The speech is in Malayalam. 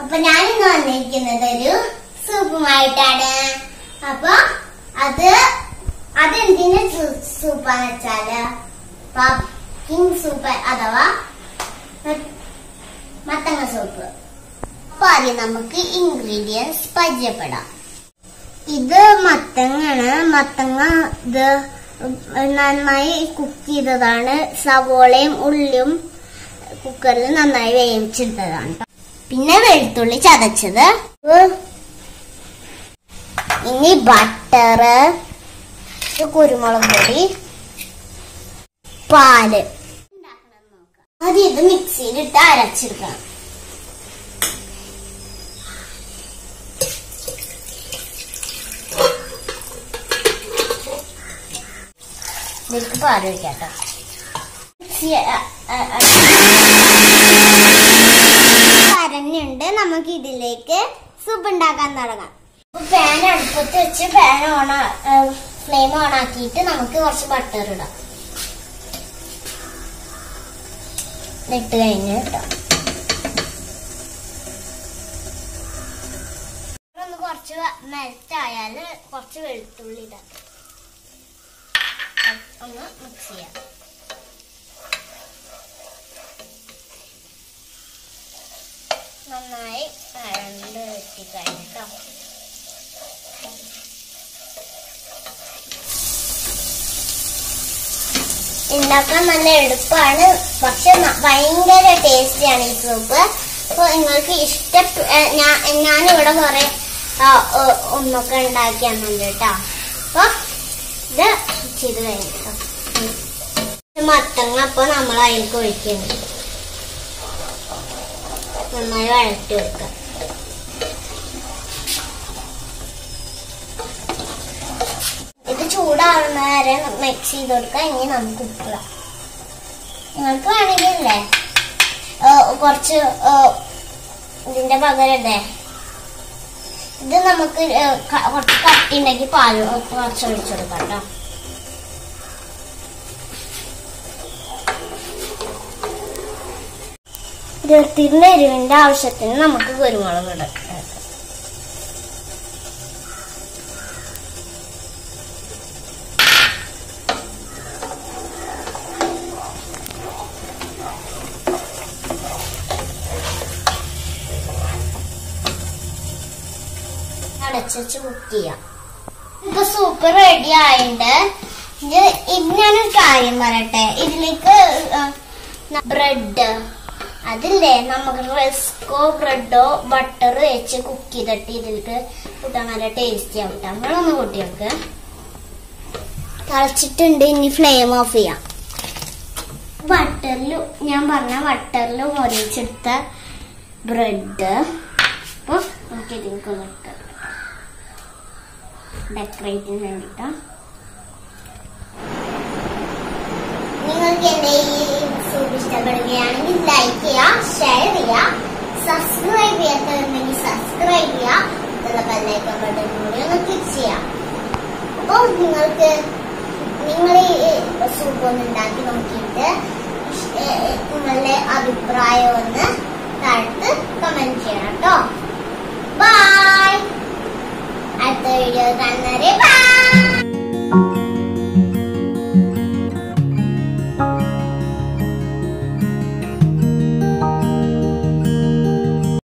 അപ്പൊ ഞാൻ ഇന്ന് വന്നിരിക്കുന്നത് ഒരു സൂപ്പുമായിട്ടാണ് അപ്പൊ അത് അതെന്തിന് സൂ- സൂപ്പാന്ന് വെച്ചാല് പക്കിങ് സൂപ്പ് അഥവാ മ- മത്തങ്ങ സൂപ്പ് അപ്പൊ ആദ്യം നമുക്ക് ഇൻഗ്രീഡിയൻസ് പരിചയപ്പെടാം ഇത് മത്തങ്ങാണ് മത്തങ്ങ ഇത് നന്നായി കുക്ക് ചെയ്തതാണ് സവോളയും ഉള്ളിയും കുക്കറിൽ നന്നായി വേവിച്ചെടുത്തതാണ് ട്ടോ. പിന്നെ വെളുത്തുള്ളി ചതച്ചത് ഇനി ബട്ടർ കുരുമുളക് പൊടി പാല് ആദ്യം ഇത് മിക്സിയിലിട്ട് അരച്ചെടുക്കണം ഇതിലേക്ക് പാല് ഒഴിക്കാട്ടോ മിക്സി കരഞ്ഞുണ്ട് നമുക്ക് ഇതിലേക്ക് സൂപ്പ് ഉണ്ടാക്കാൻ തുടങ്ങാം പാൻ അടുപ്പത്ത് വെച്ച് പാൻ ഓൺ ഫ്ലെയിം ഓൺ ആക്കിയിട്ട് നമുക്ക് കുറച്ച് ബട്ടർ ഇടാം ഇട്ട് കഴിഞ്ഞ് കേട്ടോ ഒന്ന് കുറച്ച് മെൽറ്റ് ആയാൽ കുറച്ച് വെളുത്തുള്ളി ഇടാം ഒന്ന് മിക്സ് ചെയ്യാം നന്നായി കരണ്ട് വെട്ടിക്കഴിഞ്ഞിട്ടോ ഉണ്ടാക്കാൻ നല്ല എളുപ്പമാണ് പക്ഷെ ന- ഭയങ്കര ടേസ്റ്റിയാണ് ഈ സൂപ്പ് അപ്പൊ നിങ്ങൾക്ക് ഇഷ്ട ഞാൻ ഞാനിവിടെ കുറെ ആ, ഓ, ഒന്നൊക്കെ ഉണ്ടാക്കി തന്നുണ്ട് കേട്ടോ അപ്പൊ ഇത് ചെയ്ത് കഴിഞ്ഞിട്ടോ മത്തങ്ങ അപ്പൊ നമ്മൾ അതിലേക്ക് ഒഴിക്കുന്നു നന്നായി വഴറ്റി വെക്കുക ഇത് ചൂടാവുന്ന വരെ മിക്സ് ചെയ്ത് കൊടുക്കുക ഇനി നമുക്ക് ഉപ്പിടാം നിങ്ങൾക്ക് വേണമെങ്കിലേ കുറച്ച് ഏ, ഇതിന്റെ പകരല്ലേ ഇത് നമുക്ക് ഏ, ക- കുറച്ച് കട്ടി ഉണ്ടെങ്കിൽ പാല് കുറച്ച് ഒഴിച്ചു കൊടുക്കാം കേട്ടോ ഇരുപത്തിൻ്റെ എരിവിന്റെ ആവശ്യത്തിന് നമുക്ക് കുരുമുളക് ഇടാം അടച്ചു കുക്ക് ചെയ്യാം ഇപ്പൊ സൂപ്പർ റെഡി ആയിണ്ട് ഇത് ഇത് ഞാനൊരു കാര്യം പറയട്ടെ ഇതിലേക്ക് ബ്രെഡ് അതില്ലേ നമുക്ക് റെസ്കോ ബ്രെഡോ ബട്ടർ വെച്ച് കുക്ക് ചെയ്തിട്ട് ഇതിലേക്ക് കൂട്ടാൻ നല്ല ടേസ്റ്റി ആവും ട്ടോ. നമ്മളൊന്ന് കൂട്ടിയൊക്കെ തിളച്ചിട്ടുണ്ട് ഇനി ഫ്ലെയിം ഓഫ് ചെയ്യാം ബട്ടറിൽ ഞാൻ പറഞ്ഞ ബട്ടറിൽ മുറിച്ചെടുത്ത ബ്രെഡ് അപ്പൊ നമുക്ക് ഇതിലേക്ക് ഒന്ന് ഇട്ട് ഡെക്കറേറ്റിന് വേണ്ടിട്ടാ നിങ്ങൾക്ക് എന്റെ ഈ സൂപ്പ് ഇഷ്ടപ്പെടുകയാണെങ്കിൽ ലൈക്ക് ചെയ്യുക ഷെയർ ചെയ്യുക സബ്സ്ക്രൈബ് ചെയ്യാത്തവരുണ്ടെങ്കിൽ സബ്സ്ക്രൈബ് ചെയ്യുക ഇതുള്ള ബെല്ലൈക്കൺ ബട്ടൺ കൂടി ഒന്ന് ക്ലിക്ക് ചെയ്യാം അപ്പോൾ നിങ്ങൾക്ക് നിങ്ങൾ ഈ സൂപ്പ് ഒന്ന് ഉണ്ടാക്കി നോക്കിയിട്ട് ഇഷ്- ഏ, ഏ, നിങ്ങളുടെ അഭിപ്രായം ഒന്ന് താഴത്ത് കമന്റ് ചെയ്യണം കേട്ടോ ബൈ അടുത്ത വീഡിയോ കാണുന്നവരെ